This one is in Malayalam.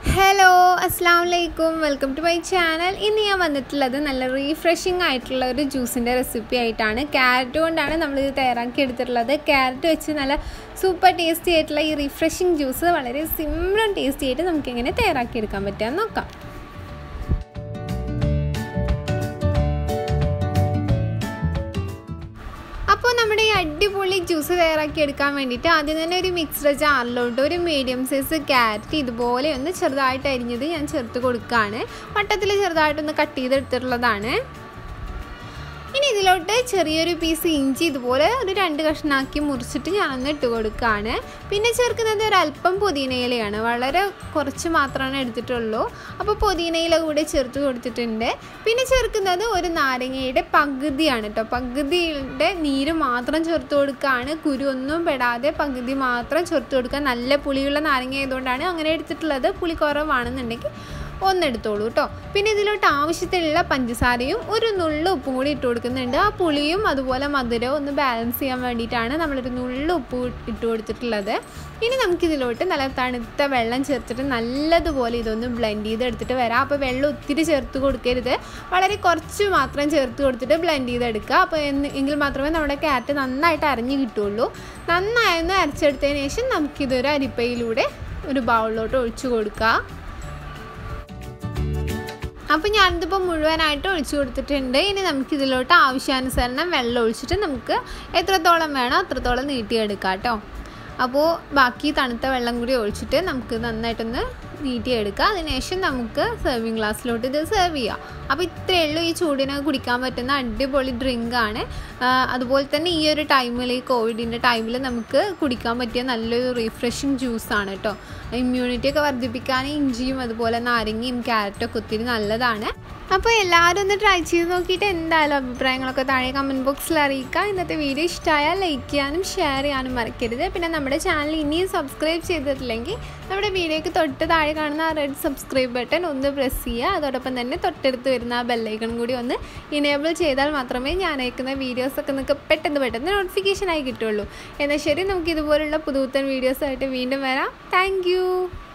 ഹലോ അസ്സാം വലൈക്കും വെൽക്കം ടു മൈ ചാനൽ ഇന്ന് ഞാൻ വന്നിട്ടുള്ളത് നല്ല റീഫ്രഷിംഗ് ആയിട്ടുള്ള ഒരു ജ്യൂസിൻ്റെ റെസിപ്പി ആയിട്ടാണ് ക്യാരറ്റ് കൊണ്ടാണ് നമ്മളിത് തയ്യാറാക്കി എടുത്തിട്ടുള്ളത് ക്യാരറ്റ് വെച്ച് നല്ല സൂപ്പർ ടേസ്റ്റി ആയിട്ടുള്ള ഈ റിഫ്രഷിംഗ് ജ്യൂസ് വളരെ സിമ്പിളും ടേസ്റ്റി ആയിട്ട് നമുക്ക് എങ്ങനെ തയ്യാറാക്കി എടുക്കാൻ പറ്റുക നോക്കാം അപ്പോൾ നമ്മുടെ ഈ അടിപൊളി ജ്യൂസ് തയ്യാറാക്കി എടുക്കാൻ വേണ്ടിയിട്ട് ആദ്യം തന്നെ ഒരു മിക്സ്ഡ് ജാറിലോട്ട് ഒരു മീഡിയം സൈസ് ക്യാരറ്റ് ഇതുപോലെ ഒന്ന് ചെറുതായിട്ട് അരിഞ്ഞത് ഞാൻ ചേർത്ത് കൊടുക്കുകയാണ് വട്ടത്തിൽ ചെറുതായിട്ടൊന്ന് കട്ട് ചെയ്തെടുത്തിട്ടുള്ളതാണ് ഇനി ഇതിലോട്ട് ചെറിയൊരു പീസ് ഇഞ്ചി ഇതുപോലെ ഒരു രണ്ട് കഷ്ണാക്കി മുറിച്ചിട്ട് ഞാനൊന്ന് ഇട്ട് കൊടുക്കുകയാണ് പിന്നെ ചേർക്കുന്നത് ഒരല്പം പുതിനയിലയാണ് വളരെ കുറച്ച് മാത്രമാണ് എടുത്തിട്ടുള്ളൂ അപ്പോൾ പുതിനയില കൂടെ ചേർത്ത് കൊടുത്തിട്ടുണ്ട് പിന്നെ ചേർക്കുന്നത് ഒരു നാരങ്ങയുടെ പകുതിയാണ് കേട്ടോ പകുതിയുടെ നീര് മാത്രം ചേർത്ത് കൊടുക്കുകയാണ് കുരു ഒന്നും പെടാതെ പകുതി മാത്രം ചേർത്ത് കൊടുക്കുക നല്ല പുളിയുള്ള നാരങ്ങ ആയതുകൊണ്ടാണ് അങ്ങനെ എടുത്തിട്ടുള്ളത് പുളി കുറവാണെന്നുണ്ടെങ്കിൽ ഒന്നെടുത്തോളൂ കേട്ടോ പിന്നെ ഇതിലോട്ട് ആവശ്യത്തിലുള്ള പഞ്ചസാരയും ഒരു നുള്ളു ഉപ്പും കൂടി ഇട്ട് കൊടുക്കുന്നുണ്ട് ആ പുളിയും അതുപോലെ മധുരവും ഒന്ന് ബാലൻസ് ചെയ്യാൻ വേണ്ടിയിട്ടാണ് നമ്മളൊരു നുള്ളു ഉപ്പ് ഇട്ട് കൊടുത്തിട്ടുള്ളത് ഇനി നമുക്കിതിലോട്ട് നല്ല തണുത്ത വെള്ളം ചേർത്തിട്ട് നല്ലതുപോലെ ഇതൊന്ന് ബ്ലെൻഡ് ചെയ്തെടുത്തിട്ട് വരാം അപ്പോൾ വെള്ളം ഒത്തിരി ചേർത്ത് കൊടുക്കരുത് വളരെ കുറച്ച് മാത്രം ചേർത്ത് കൊടുത്തിട്ട് ബ്ലെൻഡ് ചെയ്തെടുക്കുക അപ്പോൾ എന്ന് എങ്കിൽ മാത്രമേ നമ്മുടെ ക്യാരറ്റ് നന്നായിട്ട് അരഞ്ഞ് കിട്ടുള്ളൂ നന്നായൊന്ന് അരച്ചെടുത്തതിന് ശേഷം നമുക്കിതൊരു അരിപ്പയിലൂടെ ഒരു ബൗളിലോട്ട് ഒഴിച്ചു കൊടുക്കുക അപ്പോൾ ഞാനിതിപ്പോൾ മുഴുവനായിട്ട് ഒഴിച്ചു കൊടുത്തിട്ടുണ്ട് ഇനി നമുക്കിതിലോട്ട് ആവശ്യാനുസരണം വെള്ളം ഒഴിച്ചിട്ട് നമുക്ക് എത്രത്തോളം വേണോ അത്രത്തോളം നീട്ടിയെടുക്കാം കേട്ടോ അപ്പോൾ ബാക്കി തണുത്ത വെള്ളം കൂടി ഒഴിച്ചിട്ട് നമുക്ക് നന്നായിട്ടൊന്ന് നീട്ടിയെടുക്കുക അതിനുശേഷം നമുക്ക് സെർവിങ് ഗ്ലാസ്സിലോട്ട് ഇത് സെർവ് ചെയ്യാം അപ്പോൾ ഇത്രയേ ഉള്ളൂ ഈ ചൂടിന് കുടിക്കാൻ പറ്റുന്ന അടിപൊളി ഡ്രിങ്കാണ് അതുപോലെ തന്നെ ഈ ഒരു ടൈമിൽ ഈ കോവിഡിൻ്റെ ടൈമിൽ നമുക്ക് കുടിക്കാൻ പറ്റിയ നല്ലൊരു റീഫ്രഷിങ് ജ്യൂസാണ് കേട്ടോ ഇമ്മ്യൂണിറ്റി ഒക്കെ വർദ്ധിപ്പിക്കാൻ ഇഞ്ചിയും അതുപോലെ നാരങ്ങയും ക്യാരറ്റൊക്കെ ഒത്തിരി നല്ലതാണ് അപ്പോൾ എല്ലാവരും ഒന്ന് ട്രൈ ചെയ്ത് നോക്കിയിട്ട് എന്തായാലും അഭിപ്രായങ്ങളൊക്കെ താഴെ കമൻറ്റ് ബോക്സിൽ അറിയിക്കുക ഇന്നത്തെ വീഡിയോ ഇഷ്ടമായാൽ ലൈക്ക് ചെയ്യാനും ഷെയർ ചെയ്യാനും മറക്കരുത് പിന്നെ നമ്മുടെ ചാനൽ ഇനിയും സബ്സ്ക്രൈബ് ചെയ്തിട്ടില്ലെങ്കിൽ നമ്മുടെ വീഡിയോയ്ക്ക് തൊട്ട് താഴെ കാണുന്ന ആ റെഡ് സബ്സ്ക്രൈബ് ബട്ടൺ ഒന്ന് പ്രസ് ചെയ്യുക അതോടൊപ്പം തന്നെ തൊട്ടടുത്ത് വരുന്ന ആ ബെല്ലൈക്കൺ കൂടി ഒന്ന് ഇനേബിൾ ചെയ്താൽ മാത്രമേ ഞാൻ അയക്കുന്ന വീഡിയോസൊക്കെ നിങ്ങൾക്ക് പെട്ടെന്ന് പെട്ടെന്ന് നോട്ടിഫിക്കേഷനായി കിട്ടുള്ളൂ എന്നാൽ ശരി നമുക്ക് ഇതുപോലുള്ള പുതുപുത്തൻ വീഡിയോസായിട്ട് വീണ്ടും വരാം താങ്ക്